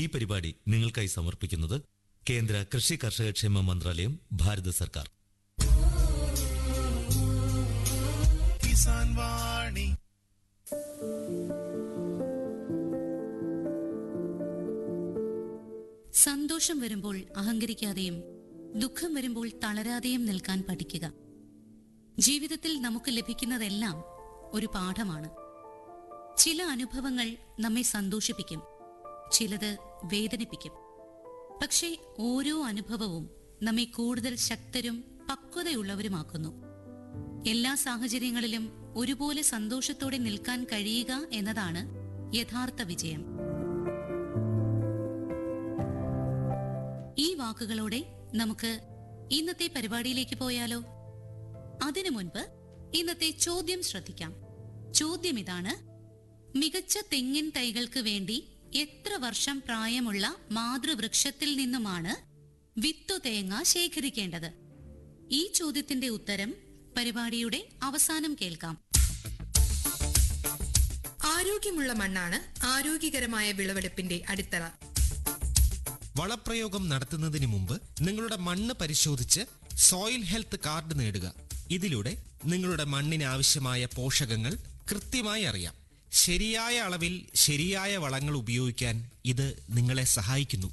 ഈ പരിപാടി നിങ്ങൾക്കായി സമർപ്പിക്കുന്നത് കേന്ദ്ര കൃഷി കർഷക ക്ഷേമ മന്ത്രാലയം ഭാരത സർക്കാർ കിസാൻ വാണി സന്തോഷം വരുമ്പോൾ അഹങ്കരിക്കാതെയും ദുഃഖം വരുമ്പോൾ തളരാതെയും നിൽക്കാൻ പഠിക്കുക ജീവിതത്തിൽ നമുക്ക് ലഭിക്കുന്നതെല്ലാം ഒരു പാഠമാണ് ചില അനുഭവങ്ങൾ നമ്മെ സന്തോഷിപ്പിക്കും ചിലത് വേദനിപ്പിക്കും പക്ഷേ ഓരോ അനുഭവവും നമ്മെ കൂടുതൽ ശക്തരും പക്വതയുള്ളവരുമാക്കുന്നു എല്ലാ സാഹചര്യങ്ങളിലും ഒരുപോലെ സന്തോഷത്തോടെ നിൽക്കാൻ കഴിയുക എന്നതാണ് യഥാർത്ഥ വിജയം ഈ വാക്കുകളോടെ നമുക്ക് ഇന്നത്തെ പരിപാടിയിലേക്ക് പോയാലോ അതിനു മുൻപ് ഇന്നത്തെ ചോദ്യം ശ്രദ്ധിക്കാം ചോദ്യം ഇതാണ് മികച്ച തെങ്ങിൻ തൈകൾക്ക് വേണ്ടി എത്ര വർഷം പ്രായമുള്ള മാതൃവൃക്ഷത്തിൽ നിന്നുമാണ് വിത്തു തേങ്ങ ശേഖരിക്കേണ്ടത് ഈ ചോദ്യത്തിന്റെ ഉത്തരം പരിപാടിയുടെ അവസാനം കേൾക്കാം ആരോഗ്യമുള്ള മണ്ണാണ് ആരോഗ്യകരമായ വിളവെടുപ്പിന്റെ അടിത്തറ വളപ്രയോഗം നടത്തുന്നതിന് മുമ്പ് നിങ്ങളുടെ മണ്ണ് പരിശോധിച്ച് സോയിൽ ഹെൽത്ത് കാർഡ് നേടുക ഇതിലൂടെ നിങ്ങളുടെ മണ്ണിന് ആവശ്യമായ പോഷകങ്ങൾ കൃത്യമായി അറിയാം ശരിയായ അളവിൽ ശരിയായ വളങ്ങൾ ഉപയോഗിക്കാൻ ഇത് നിങ്ങളെ സഹായിക്കുന്നു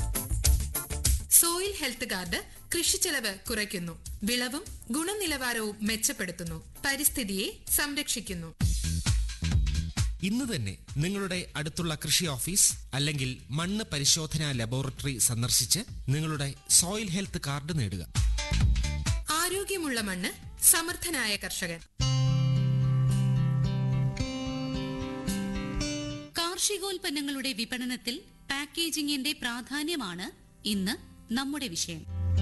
സോയിൽ ഹെൽത്ത് കാർഡ് കൃഷി ചെലവ് കുറയ്ക്കുന്നു വിളവും ഗുണനിലവാരവും മെച്ചപ്പെടുത്തുന്നു പരിസ്ഥിതിയെ സംരക്ഷിക്കുന്നു ഇന്ന് തന്നെ നിങ്ങളുടെ അടുത്തുള്ള കൃഷി ഓഫീസ് അല്ലെങ്കിൽ മണ്ണ് പരിശോധനാ ലബോറട്ടറി സന്ദർശിച്ച് നിങ്ങളുടെ സോയിൽ ഹെൽത്ത് കാർഡ് നേടുക ആരോഗ്യമുള്ള മണ്ണ് സമർത്ഥനായ കർഷകൻ കാർഷികോൽപ്പന്നങ്ങളുടെ വിപണനത്തിൽ പാക്കേജിംഗിന്റെ പ്രാധാന്യമാണ് ഇന്ന് നമ്മുടെ വിഷയം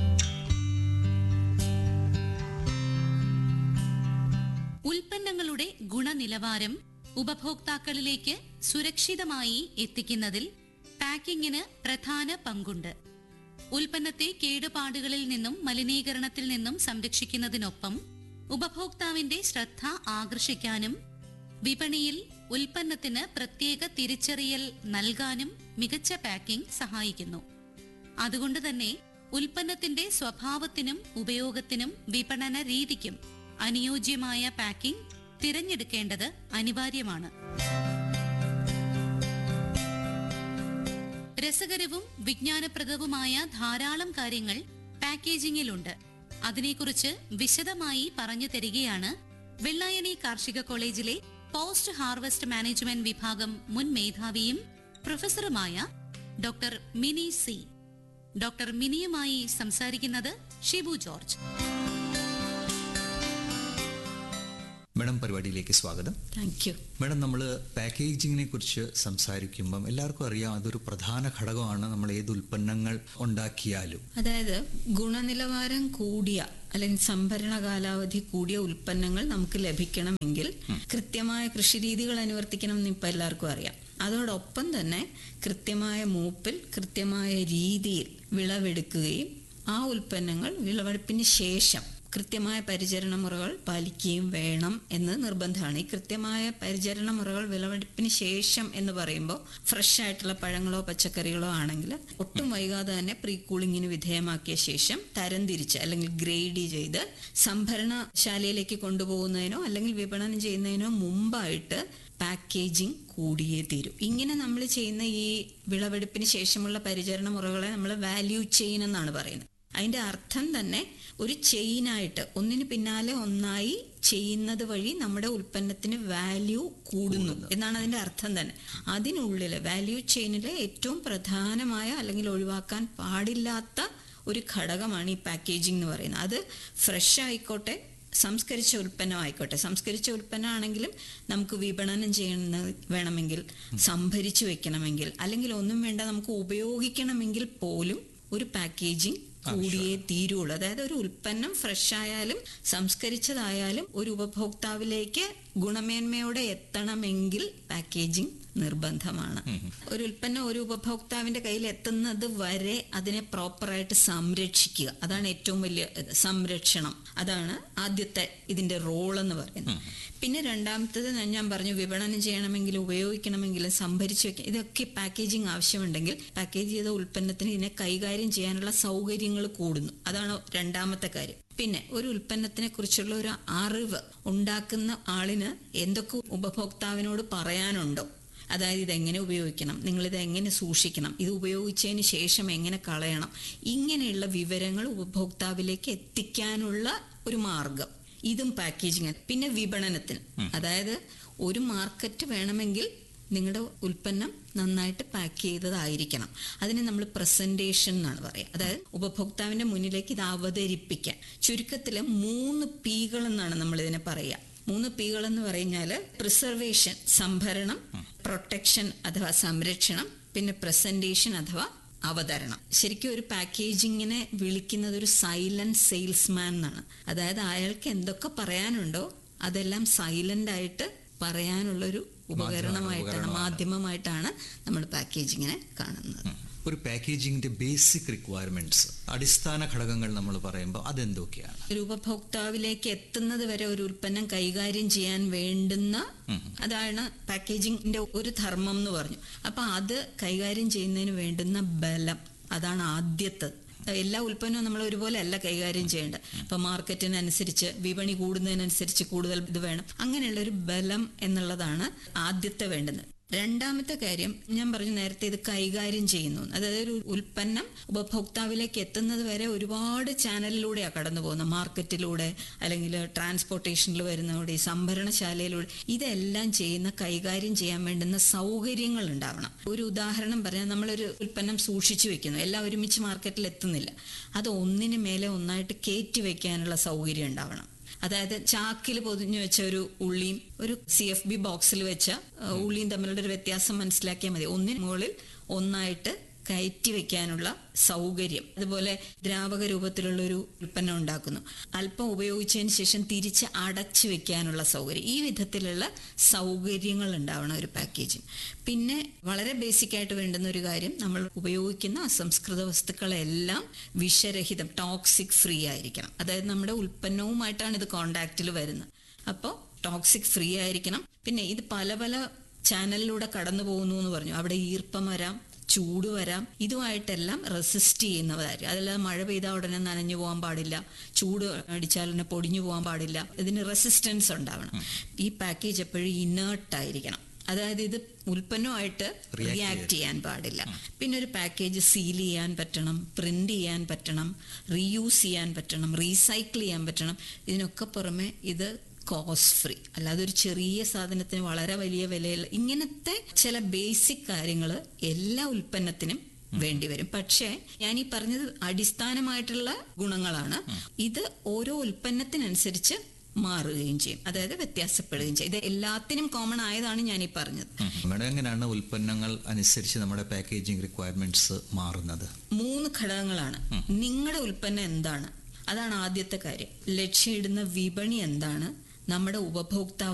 ഉൽപ്പന്നങ്ങളുടെ ഗുണനിലവാരം ഉപഭോക്താക്കളിലേക്ക് സുരക്ഷിതമായി എത്തിക്കുന്നതിൽ പാക്കിങ്ങിന് പ്രധാന പങ്കുണ്ട് ഉൽപ്പന്നത്തെ കേടുപാടുകളിൽ നിന്നും മലിനീകരണത്തിൽ നിന്നും സംരക്ഷിക്കുന്നതിനൊപ്പം ഉപഭോക്താവിന്റെ ശ്രദ്ധ ആകർഷിക്കാനും വിപണിയിൽ ഉൽപ്പന്നത്തിന് പ്രത്യേക തിരിച്ചറിയൽ നൽകാനും മികച്ച പാക്കിംഗ് സഹായിക്കുന്നു അതുകൊണ്ട് തന്നെ ഉൽപ്പന്നത്തിന്റെ സ്വഭാവത്തിനും ഉപയോഗത്തിനും വിപണന രീതിക്കും അനുയോജ്യമായ പാക്കിംഗ് തിരഞ്ഞെടുക്കേണ്ടത് അനിവാര്യമാണ് രസകരവും വിജ്ഞാനപ്രദവുമായ ധാരാളം കാര്യങ്ങൾ പാക്കേജിംഗിലുണ്ട് അതിനെക്കുറിച്ച് വിശദമായി പറഞ്ഞു തരികയാണ് വെള്ളായണി കാർഷിക കോളേജിലെ പോസ്റ്റ് ഹാർവസ്റ്റ് മാനേജ്മെന്റ് വിഭാഗം മുൻ മേധാവിയും പ്രൊഫസറുമായ ഡോക്ടർ മിനി സി ഡോക്ടർ മിനിയുമായി സംസാരിക്കുന്നത് ഷിബു ജോർജ് മാഡം പരിപാടിയിലേക്ക് സ്വാഗതം താങ്ക് യു മാഡം നമ്മൾ പാക്കേജിങ്ങിനെ കുറിച്ച് സംസാരിക്കുമ്പം എല്ലാവർക്കും അറിയാം അതൊരു പ്രധാന ഘടകമാണ് നമ്മൾ ഏത് ഉൽപ്പന്നങ്ങൾ ഉണ്ടാക്കിയാലും അതായത് ഗുണനിലവാരം കൂടിയ അല്ലെങ്കിൽ സംഭരണ കാലാവധി കൂടിയ ഉൽപ്പന്നങ്ങൾ നമുക്ക് ലഭിക്കണമെങ്കിൽ കൃത്യമായ കൃഷിരീതികൾ അനുവർത്തിക്കണം എന്ന് ഇപ്പം എല്ലാവർക്കും അറിയാം അതോടൊപ്പം തന്നെ കൃത്യമായ മൂപ്പിൽ കൃത്യമായ രീതിയിൽ വിളവെടുക്കുകയും ആ ഉൽപ്പന്നങ്ങൾ വിളവെടുപ്പിന് ശേഷം കൃത്യമായ പരിചരണ മുറകൾ പാലിക്കുകയും വേണം എന്ന് നിർബന്ധമാണ് ഈ കൃത്യമായ പരിചരണ മുറകൾ വിളവെടുപ്പിന് ശേഷം എന്ന് പറയുമ്പോൾ ഫ്രഷ് ആയിട്ടുള്ള പഴങ്ങളോ പച്ചക്കറികളോ ആണെങ്കിൽ ഒട്ടും വൈകാതെ തന്നെ പ്രീ കൂളിങ്ങിന് വിധേയമാക്കിയ ശേഷം തരംതിരിച്ച് അല്ലെങ്കിൽ ഗ്രേഡ് ചെയ്ത് സംഭരണശാലയിലേക്ക് കൊണ്ടുപോകുന്നതിനോ അല്ലെങ്കിൽ വിപണനം ചെയ്യുന്നതിനോ മുമ്പായിട്ട് പാക്കേജിംഗ് കൂടിയേ തീരൂ ഇങ്ങനെ നമ്മൾ ചെയ്യുന്ന ഈ വിളവെടുപ്പിന് ശേഷമുള്ള പരിചരണ മുറകളെ നമ്മൾ വാല്യൂ ചെയിൻ എന്നാണ് പറയുന്നത് അതിന്റെ അർത്ഥം തന്നെ ഒരു ചെയിനായിട്ട് ഒന്നിന് പിന്നാലെ ഒന്നായി ചെയ്യുന്നത് വഴി നമ്മുടെ ഉൽപ്പന്നത്തിന് വാല്യൂ കൂടുന്നു എന്നാണ് അതിന്റെ അർത്ഥം തന്നെ അതിനുള്ളിൽ വാല്യൂ ചെയിനിലെ ഏറ്റവും പ്രധാനമായ അല്ലെങ്കിൽ ഒഴിവാക്കാൻ പാടില്ലാത്ത ഒരു ഘടകമാണ് ഈ പാക്കേജിംഗ് എന്ന് പറയുന്നത് അത് ഫ്രഷ് ആയിക്കോട്ടെ സംസ്കരിച്ച ഉൽപ്പന്നം ആയിക്കോട്ടെ സംസ്കരിച്ച ഉൽപ്പന്നമാണെങ്കിലും നമുക്ക് വിപണനം ചെയ്യണ വേണമെങ്കിൽ സംഭരിച്ചു വെക്കണമെങ്കിൽ അല്ലെങ്കിൽ ഒന്നും വേണ്ട നമുക്ക് ഉപയോഗിക്കണമെങ്കിൽ പോലും ഒരു പാക്കേജിംഗ് കൂടിയേ തീരുള്ളൂ അതായത് ഒരു ഉൽപ്പന്നം ഫ്രഷ് ആയാലും സംസ്കരിച്ചതായാലും ഒരു ഉപഭോക്താവിലേക്ക് ഗുണമേന്മയോടെ എത്തണമെങ്കിൽ പാക്കേജിംഗ് നിർബന്ധമാണ് ഒരു ഉൽപ്പന്നം ഒരു ഉപഭോക്താവിന്റെ കയ്യിൽ എത്തുന്നത് വരെ അതിനെ പ്രോപ്പറായിട്ട് സംരക്ഷിക്കുക അതാണ് ഏറ്റവും വലിയ ഇത്. സംരക്ഷണം അതാണ് ആദ്യത്തെ ഇതിന്റെ റോൾ എന്ന് പറയുന്നത് പിന്നെ രണ്ടാമത്തത് ഞാൻ- ഞാൻ പറഞ്ഞു വിപണനം ചെയ്യണമെങ്കിൽ ഉപയോഗിക്കണമെങ്കിൽ സംഭരിച്ചു വെക്കാം ഇതൊക്കെ പാക്കേജിങ് ആവശ്യമുണ്ടെങ്കിൽ പാക്കേജ് ചെയ്ത ഉൽപ്പന്നത്തിന് ഇതിനെ കൈകാര്യം ചെയ്യാനുള്ള സൗകര്യങ്ങൾ കൂടുന്നു അതാണ് രണ്ടാമത്തെ കാര്യം പിന്നെ ഒരു ഉൽപ്പന്നത്തിനെ കുറിച്ചുള്ള ഒരു അറിവ് ഉണ്ടാക്കുന്ന ആളിന് എന്തൊക്കെ ഉപഭോക്താവിനോട് പറയാനുണ്ടോ അതായത് ഇതെങ്ങനെ ഉപയോഗിക്കണം നിങ്ങളിത് എങ്ങനെ സൂക്ഷിക്കണം ഇത് ഉപയോഗിച്ചതിന് ശേഷം എങ്ങനെ കളയണം ഇങ്ങനെയുള്ള വിവരങ്ങൾ ഉപഭോക്താവിലേക്ക് എത്തിക്കാനുള്ള ഒരു മാർഗം ഇതും പാക്കേജിങ് പിന്നെ വിപണനത്തിന് അതായത് ഒരു മാർക്കറ്റ് വേണമെങ്കിൽ നിങ്ങളുടെ ഉൽപ്പന്നം നന്നായിട്ട് പാക്ക് ചെയ്തതായിരിക്കണം അതിനെ നമ്മൾ പ്രസന്റേഷൻ എന്നാണ് പറയുക അതായത് ഉപഭോക്താവിന്റെ മുന്നിലേക്ക് ഇത് അവതരിപ്പിക്കാൻ ചുരുക്കത്തിൽ മൂന്ന് പീകൾ എന്നാണ് നമ്മൾ ഇതിനെ പറയുക മൂന്ന് പീകൾ എന്ന് പറഞ്ഞാൽ പ്രിസർവേഷൻ സംഭരണം പ്രൊട്ടക്ഷൻ അഥവാ സംരക്ഷണം പിന്നെ പ്രസന്റേഷൻ അഥവാ അവതരണം ശരിക്കും ഒരു പാക്കേജിങ്ങിനെ വിളിക്കുന്നത് ഒരു സൈലന്റ് സെയിൽസ്മാൻ എന്നാണ് അതായത് അയാൾക്ക് എന്തൊക്കെ പറയാനുണ്ടോ അതെല്ലാം സൈലന്റ് ആയിട്ട് പറയാനുള്ളൊരു ഉപകരണമായിട്ടാണ് മാധ്യമമായിട്ടാണ് നമ്മൾ പാക്കേജിങ്ങിനെ കാണുന്നത് ഒരു പാക്കേജിങ്ങിന്റെ ബേസിക് റിക്വയർമെന്റ്സ് അടിസ്ഥാന ഘടകങ്ങൾ നമ്മൾ പറയുമ്പോൾ അതെന്തൊക്കെയാണ് ഒരു ഉപഭോക്താവിലേക്ക് എത്തുന്നത് വരെ ഒരു ഉൽപ്പന്നം കൈകാര്യം ചെയ്യാൻ വേണ്ടുന്ന അതാണ് പാക്കേജിങ്ങിന്റെ ഒരു ധർമ്മം എന്ന് പറഞ്ഞു അപ്പൊ അത് കൈകാര്യം ചെയ്യുന്നതിന് വേണ്ടുന്ന ബലം അതാണ് ആദ്യത്തത് എല്ലാ ഉൽപ്പന്നവും നമ്മൾ ഒരുപോലെ അല്ല കൈകാര്യം ചെയ്യേണ്ടത് ഇപ്പൊ മാർക്കറ്റിനനുസരിച്ച് വിപണി കൂടുന്നതിനനുസരിച്ച് കൂടുതൽ ഇത് വേണം അങ്ങനെയുള്ള ഒരു ബലം എന്നുള്ളതാണ് ആദ്യത്തെ വേണ്ടുന്നത് രണ്ടാമത്തെ കാര്യം ഞാൻ പറഞ്ഞു നേരത്തെ ഇത് കൈകാര്യം ചെയ്യുന്നു അതായത് ഒരു ഉൽപ്പന്നം ഉപഭോക്താവിലേക്ക് എത്തുന്നത് വരെ ഒരുപാട് ചാനലിലൂടെയാണ് കടന്നു പോകുന്നത് മാർക്കറ്റിലൂടെ അല്ലെങ്കിൽ ട്രാൻസ്പോർട്ടേഷനിൽ വരുന്നതോടെ സംഭരണശാലയിലൂടെ ഇതെല്ലാം ചെയ്യുന്ന കൈകാര്യം ചെയ്യാൻ വേണ്ടുന്ന സൗകര്യങ്ങൾ ഉണ്ടാവണം ഒരു ഉദാഹരണം പറഞ്ഞാൽ നമ്മളൊരു ഉൽപ്പന്നം സൂക്ഷിച്ചു വെക്കുന്നു എല്ലാം ഒരുമിച്ച് മാർക്കറ്റിൽ എത്തുന്നില്ല അത് ഒന്നിന് മേലെ ഒന്നായിട്ട് കയറ്റി വെക്കാനുള്ള സൗകര്യം ഉണ്ടാവണം അതായത് ചാക്കിൽ പൊതിഞ്ഞു വെച്ച ഒരു ഉള്ളിയും ഒരു സി എഫ് ബി ബോക്സിൽ വെച്ച ആ, ഉള്ളിയും തമ്മിലുള്ള ഒരു വ്യത്യാസം മനസ്സിലാക്കിയാൽ മതി ഒന്നിന് മുകളിൽ ഒന്നായിട്ട് കയറ്റി വെക്കാനുള്ള സൗകര്യം അതുപോലെ ദ്രാവക രൂപത്തിലുള്ള ഒരു ഉൽപ്പന്നം ഉണ്ടാക്കുന്നു അല്പം ഉപയോഗിച്ചതിന് ശേഷം തിരിച്ച് അടച്ചു വെക്കാനുള്ള സൗകര്യം ഈ വിധത്തിലുള്ള സൗകര്യങ്ങൾ ഉണ്ടാവണം ഒരു പാക്കേജിങ് പിന്നെ വളരെ ബേസിക് ആയിട്ട് വേണ്ടുന്ന ഒരു കാര്യം നമ്മൾ ഉപയോഗിക്കുന്ന അസംസ്കൃത വസ്തുക്കളെല്ലാം വിഷരഹിതം ടോക്സിക് ഫ്രീ ആയിരിക്കണം അതായത് നമ്മുടെ ഉൽപ്പന്നവുമായിട്ടാണ് ഇത് കോണ്ടാക്റ്റിൽ വരുന്നത് അപ്പോൾ ടോക്സിക് ഫ്രീ ആയിരിക്കണം പിന്നെ ഇത് പല പല ചാനലിലൂടെ കടന്നു പോകുന്നു എന്ന് പറഞ്ഞു അവിടെ ഈർപ്പം വരാം ചൂട് വരാം ഇതുമായിട്ടെല്ലാം റെസിസ്റ്റ് ചെയ്യുന്നവരായിരിക്കും അതല്ലാതെ മഴ പെയ്താൽ ഉടനെ നനഞ്ഞു പോകാൻ പാടില്ല ചൂട് അടിച്ചാൽ തന്നെ പൊടിഞ്ഞു പോകാൻ പാടില്ല ഇതിന് റെസിസ്റ്റൻസ് ഉണ്ടാവണം ഈ പാക്കേജ് എപ്പോഴും ഇനേർട്ട് ആയിരിക്കണം അതായത് ഇത് ഉൽപ്പന്നമായിട്ട് റിയാക്ട് ചെയ്യാൻ പാടില്ല പിന്നെ ഒരു പാക്കേജ് സീൽ ചെയ്യാൻ പറ്റണം പ്രിന്റ് ചെയ്യാൻ പറ്റണം റീയൂസ് ചെയ്യാൻ പറ്റണം റീസൈക്കിൾ ചെയ്യാൻ പറ്റണം ഇതിനൊക്കെ പുറമെ ഇത് കോസ്റ്റ് ഫ്രീ അല്ലാതെ ഒരു ചെറിയ സാധനത്തിന് വളരെ വലിയ വിലയുള്ള ഇങ്ങനത്തെ ചില ബേസിക് കാര്യങ്ങൾ എല്ലാ ഉൽപ്പന്നത്തിനും വേണ്ടി വരും പക്ഷേ ഞാൻ ഈ പറഞ്ഞത് അടിസ്ഥാനമായിട്ടുള്ള ഗുണങ്ങളാണ് ഇത് ഓരോ ഉൽപ്പന്നത്തിനനുസരിച്ച് മാറുകയും ചെയ്യും അതായത് വ്യത്യാസപ്പെടുകയും ചെയ്യും ഇത് എല്ലാത്തിനും കോമൺ ആയതാണ് ഞാൻ ഈ പറഞ്ഞത് മേഡം എങ്ങനെയാണ് ഉൽപ്പന്നങ്ങൾ അനുസരിച്ച് നമ്മുടെ പാക്കേജിംഗ് റിക്വയർമെന്റ്സ് മാറുന്നത് മൂന്ന് ഘടകങ്ങളാണ് നിങ്ങളുടെ ഉൽപ്പന്നം എന്താണ് അതാണ് ആദ്യത്തെ കാര്യം ലക്ഷ്യമിടുന്ന വിപണി എന്താണ് നമ്മുടെ ഉപഭോക്താവ്